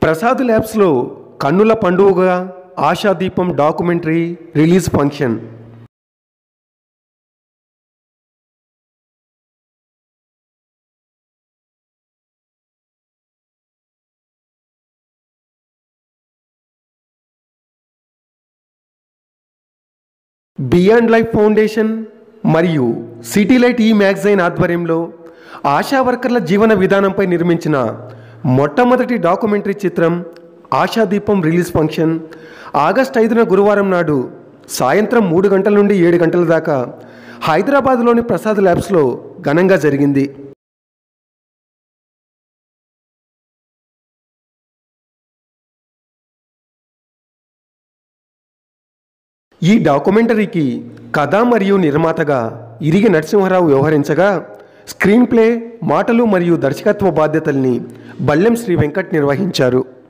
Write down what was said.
ప్రసాద్ ల్యాబ్స్లో కన్నుల పండుగగా Ashadeepam documentary release function beyond life foundation మరియు సిటీ లైట్ ఈ మ్యాగజైన్ ఆధ్వర్యంలో ఆశా వర్కర్ల జీవన విధానంపై నిర్మించిన మొట్టమొదటి డాక్యుమెంటరీ చిత్రం ఆశాదీపం రిలీజ్ ఫంక్షన్ ఆగస్ట్ ఐదున గురువారం నాడు సాయంత్రం మూడు గంటల నుండి ఏడు గంటల దాకా హైదరాబాద్లోని ప్రసాద్ ల్యాబ్స్లో ఘనంగా జరిగింది ఈ డాక్యుమెంటరీకి కథ మరియు నిర్మాతగా ఇరిగి నరసింహారావు వ్యవహరించగా స్క్రీన్ ప్లే మాటలు మరియు దర్శకత్వ బాధ్యతల్ని బల్లెం శ్రీ వెంకట్ నిర్వహించారు